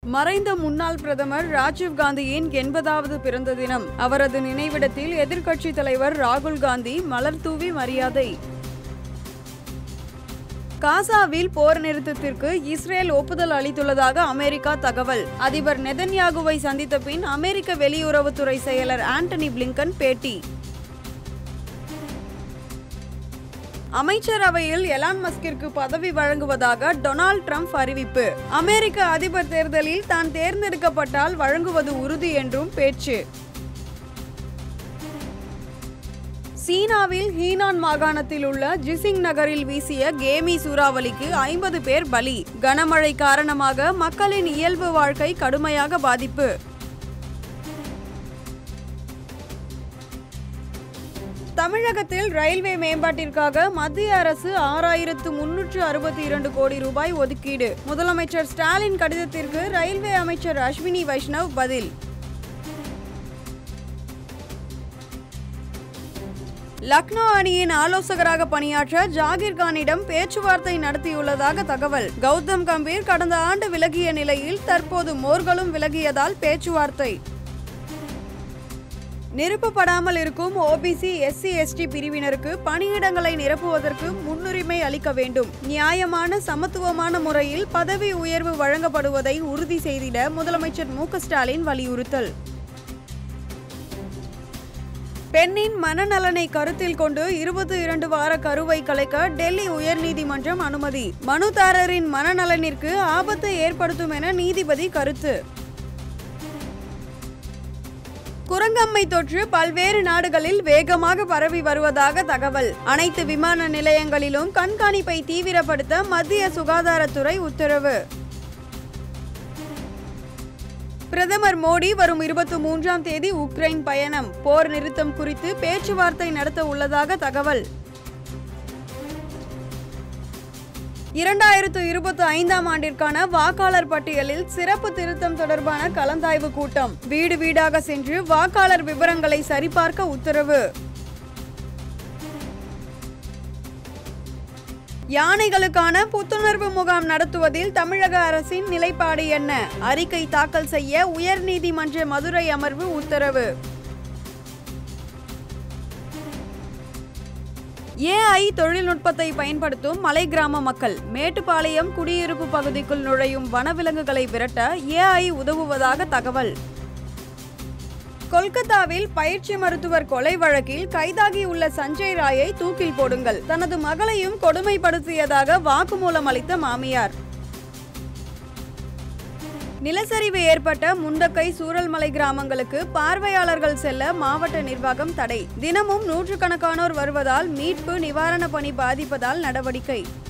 மறைந்த முன்னாள் பிரதமர் ராஜீவ் காந்தியின் எண்பதாவது பிறந்த தினம் அவரது நினைவிடத்தில் எதிர்க்கட்சித் தலைவர் ராகுல் காந்தி மலர் தூவி மரியாதை காசாவில் போர் நிறுத்தத்திற்கு இஸ்ரேல் ஒப்புதல் அளித்துள்ளதாக அமெரிக்கா தகவல் அதிபர் நெதன்யாகுவை சந்தித்த பின் அமெரிக்க வெளியுறவுத்துறை செயலர் ஆண்டனி பிளிங்கன் பேட்டி அமைச்சரவையில் எலான் மஸ்கிற்கு பதவி வழங்குவதாக டொனால்ட் ட்ரம்ப் அறிவிப்பு அமெரிக்க அதிபர் தேர்தலில் தான் தேர்ந்தெடுக்கப்பட்டால் வழங்குவது உறுதி என்றும் பேச்சு சீனாவில் ஹீனான் மாகாணத்தில் உள்ள ஜிசிங் நகரில் வீசிய கேமி சூறாவளிக்கு ஐம்பது பேர் பலி கனமழை காரணமாக மக்களின் இயல்பு வாழ்க்கை கடுமையாக பாதிப்பு தமிழகத்தில் ரயில்வே மேம்பாட்டிற்காக மத்திய அரசு ஆறாயிரத்து முன்னூற்று அறுபத்தி இரண்டு கோடி ரூபாய் ஒதுக்கீடு முதலமைச்சர் ஸ்டாலின் கடிதத்திற்கு ரயில்வே அமைச்சர் அஸ்வினி வைஷ்ணவ் பதில் லக்னோ அணியின் ஆலோசகராக பணியாற்ற ஜாகிர் கானிடம் பேச்சுவார்த்தை நடத்தியுள்ளதாக தகவல் கௌதம் கம்பீர் கடந்த ஆண்டு விலகிய நிலையில் தற்போது மோர்களும் விலகியதால் பேச்சுவார்த்தை நிரப்பப்படாமல் இருக்கும் ஓபிசி எஸ்சி எஸ்டி பிரிவினருக்கு பணியிடங்களை நிரப்புவதற்கு முன்னுரிமை அளிக்க வேண்டும் நியாயமான சமத்துவமான முறையில் பதவி உயர்வு வழங்கப்படுவதை உறுதி செய்திட முதலமைச்சர் மு ஸ்டாலின் வலியுறுத்தல் பெண்ணின் மனநலனை கருத்தில் கொண்டு இருபத்தி இரண்டு வார கருவை கலைக்க டெல்லி உயர்நீதிமன்றம் அனுமதி மனுதாரரின் மனநலனிற்கு ஆபத்தை ஏற்படுத்தும் என நீதிபதி கருத்து குரங்கம்மை தொற்று பல்வேறு நாடுகளில் வேகமாக பரவி வருவதாக தகவல் அனைத்து விமான நிலையங்களிலும் கண்காணிப்பை தீவிரப்படுத்த மத்திய சுகாதாரத்துறை உத்தரவு பிரதமர் மோடி வரும் இருபத்தி மூன்றாம் தேதி உக்ரைன் பயணம் போர் நிறுத்தம் குறித்து பேச்சுவார்த்தை நடத்த உள்ளதாக தகவல் இரண்டாயிரத்து இருபத்தி ஐந்தாம் ஆண்டிற்கான வாக்காளர் பட்டியலில் சிறப்பு திருத்தம் தொடர்பான கலந்தாய்வு கூட்டம் வீடு வீடாக சென்று வாக்காளர் விவரங்களை சரிபார்க்க உத்தரவு யானைகளுக்கான புத்துணர்வு முகாம் நடத்துவதில் தமிழக அரசின் நிலைப்பாடு என்ன அறிக்கை தாக்கல் செய்ய உயர்நீதிமன்ற மதுரை அமர்வு உத்தரவு ஏஐ தொழில்நுட்பத்தை பயன்படுத்தும் மலை கிராம மக்கள் மேட்டுப்பாளையம் குடியிருப்பு பகுதிக்குள் நுழையும் வனவிலங்குகளை விரட்ட ஏஐ உதவுவதாக தகவல் கொல்கத்தாவில் பயிற்சி மருத்துவர் கொலை வழக்கில் கைதாகியுள்ள சஞ்சய் ராயை தூக்கில் போடுங்கள் தனது மகளையும் கொடுமைப்படுத்தியதாக வாக்குமூலம் அளித்த மாமியார் நிலச்சரிவு ஏற்பட்ட முண்டக்கை சூரல்மலை கிராமங்களுக்கு பார்வையாளர்கள் செல்ல மாவட்ட நிர்வாகம் தடை தினமும் நூற்றுக்கணக்கானோர் வருவதால் மீட்பு நிவாரண பணி பாதிப்பதால் நடவடிக்கை